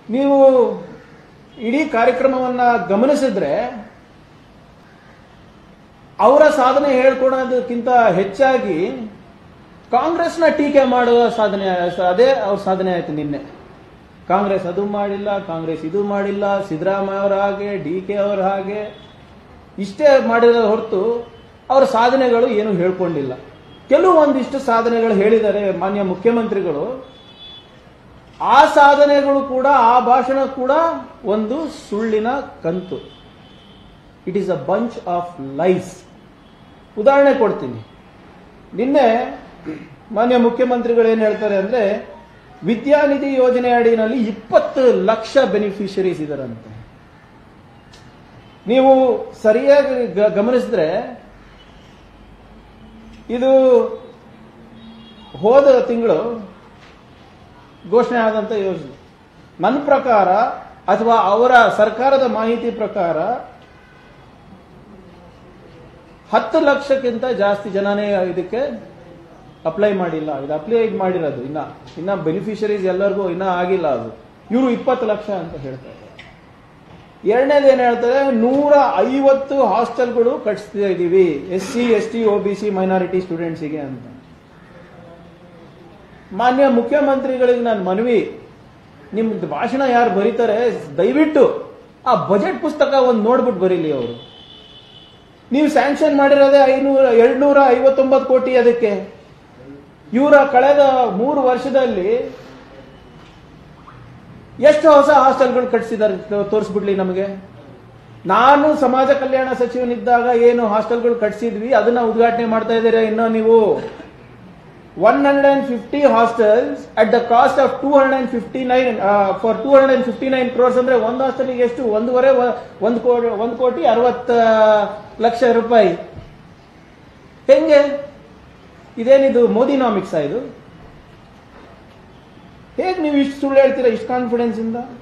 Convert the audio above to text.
ನೀವು ಇಡೀ ಕಾರ್ಯಕ್ರಮವನ್ನ ಗಮನಿಸಿದ್ರೆ ಅವರ ಸಾಧನೆ ಹೇಳ್ಕೊಳೋದಕ್ಕಿಂತ ಹೆಚ್ಚಾಗಿ ಕಾಂಗ್ರೆಸ್ನ ಟೀಕೆ ಮಾಡುವ ಸಾಧನೆ ಅದೇ ಅವ್ರ ಸಾಧನೆ ಆಯ್ತು ನಿನ್ನೆ ಕಾಂಗ್ರೆಸ್ ಅದು ಮಾಡಿಲ್ಲ ಕಾಂಗ್ರೆಸ್ ಇದು ಮಾಡಿಲ್ಲ ಸಿದ್ದರಾಮಯ್ಯ ಅವರ ಹಾಗೆ ಡಿ ಕೆ ಅವರ ಹಾಗೆ ಇಷ್ಟೇ ಮಾಡಿದ ಹೊರತು ಅವರ ಸಾಧನೆಗಳು ಏನು ಹೇಳ್ಕೊಂಡಿಲ್ಲ ಕೆಲವೊಂದಿಷ್ಟು ಸಾಧನೆಗಳು ಹೇಳಿದ್ದಾರೆ ಮಾನ್ಯ ಮುಖ್ಯಮಂತ್ರಿಗಳು ಆ ಸಾಧನೆಗಳು ಕೂಡ ಆ ಭಾಷಣ ಕೂಡ ಒಂದು ಸುಳ್ಳಿನ ಕಂತು it is a bunch of lies ಉದಾಹರಣೆ ಕೊಡ್ತೀನಿ ನಿನ್ನೆ ಮಾನ್ಯ ಮುಖ್ಯಮಂತ್ರಿಗಳು ಏನ್ ಹೇಳ್ತಾರೆ ಅಂದ್ರೆ ವಿದ್ಯಾನಿಧಿ ಯೋಜನೆ ಅಡಿನಲ್ಲಿ ಇಪ್ಪತ್ತು ಲಕ್ಷ ಬೆನಿಫಿಷರೀಸ್ ಇದಾರಂತೆ ನೀವು ಸರಿಯಾಗಿ ಗ- ಗಮನಿಸಿದ್ರೆ ಇದು ಹೋದ ತಿಂಗಳು ಘೋಷಣೆ ಆದಂತ ಯೋಜನೆ ನನ್ನ ಪ್ರಕಾರ ಅಥವಾ ಅವರ ಸರ್ಕಾರದ ಮಾಹಿತಿ ಪ್ರಕಾರ ಹತ್ತು ಲಕ್ಷಕ್ಕಿಂತ ಜಾಸ್ತಿ ಜನನೇ ಇದಕ್ಕೆ ಅಪ್ಲೈ ಮಾಡಿಲ್ಲ ಇದು ಅಪ್ಲೈ ಮಾಡಿರೋದು ಇನ್ನ ಇನ್ನ ಬೆನಿಫಿಷರೀಸ್ ಎಲ್ಲರಿಗೂ ಇನ್ನ ಆಗಿಲ್ಲ ಅದು ಇವರು ಇಪ್ಪತ್ತು ಲಕ್ಷ ಅಂತ ಹೇಳ್ತಾರೆ ಎರಡನೇದು ಏನ್ ಹೇಳ್ತಾರೆ ನೂರ ಐವತ್ತು ಹಾಸ್ಟೆಲ್ಗಳು ಕಟ್ಸ್ತಾ ಇದೀವಿ S C S T O B C minority ಸ್ಟೂಡೆಂಟ್ಸಿಗೆ ಅಂತ ಮಾನ್ಯ ಮುಖ್ಯಮಂತ್ರಿಗಳಿಗೆ ನಾನು ಮನವಿ ನಿಮ್ದು ಭಾಷಣ ಯಾರು ಬರೀತಾರೆ ದಯವಿಟ್ಟು ಆ ಬಜೆಟ್ ಪುಸ್ತಕ ಒಂದು ನೋಡ್ಬಿಟ್ಟು ಬರೀಲಿ ಅವರು ನೀವು ಸ್ಯಾಂಕ್ಷನ್ ಮಾಡಿರೋದೇ ಐನೂರ ಎರಡ್ನೂರ ಐವತ್ತೊಂಬತ್ತು ಕೋಟಿ ಅದಕ್ಕೆ ಇವರ ಕಳೆದ ಮೂರು ವರ್ಷದಲ್ಲಿ ಎಷ್ಟು ಹೊಸ ಹಾಸ್ಟೆಲ್ಗಳು ಕಟ್ಟಿಸಿದ್ದಾರೆ ತೋರಿಸ್ಬಿಡ್ಲಿ ನಮಗೆ ನಾನು ಸಮಾಜ ಕಲ್ಯಾಣ ಸಚಿವನಿದ್ದಾಗ ಏನು ಹಾಸ್ಟೆಲ್ಗಳು ಕಟ್ಟಿಸಿದ್ವಿ ಅದನ್ನ ಉದ್ಘಾಟನೆ ಮಾಡ್ತಾ ಇದ್ದೀರಾ ಇನ್ನೂ ನೀವು one hundred and fifty hostels at the cost of two hundred and fifty nine for two hundred and fifty nine crores ಅಂದ್ರೆ ಒಂದು ಹಾಸ್ಟೆಲ್ಗೆ ಎಷ್ಟು ಒಂದೂವರೆ ವ- ಒಂದು ಕೋಟಿ ಒಂದು ಕೋಟಿ ಅರವತ್ತ ಲಕ್ಷ ರೂಪಾಯಿ ಹೆಂಗೆ ಇದೇನಿದು ಮೋದಿನಾಮಿಕ್ಸ್ ಇದು ಹೇಗೆ ನೀವು ಇಷ್ಟು ಸುಳ್ಳು ಹೇಳ್ತೀರಾ ಇಷ್ಟು ಕಾನ್ಫಿಡೆನ್ಸ್ ಇಂದ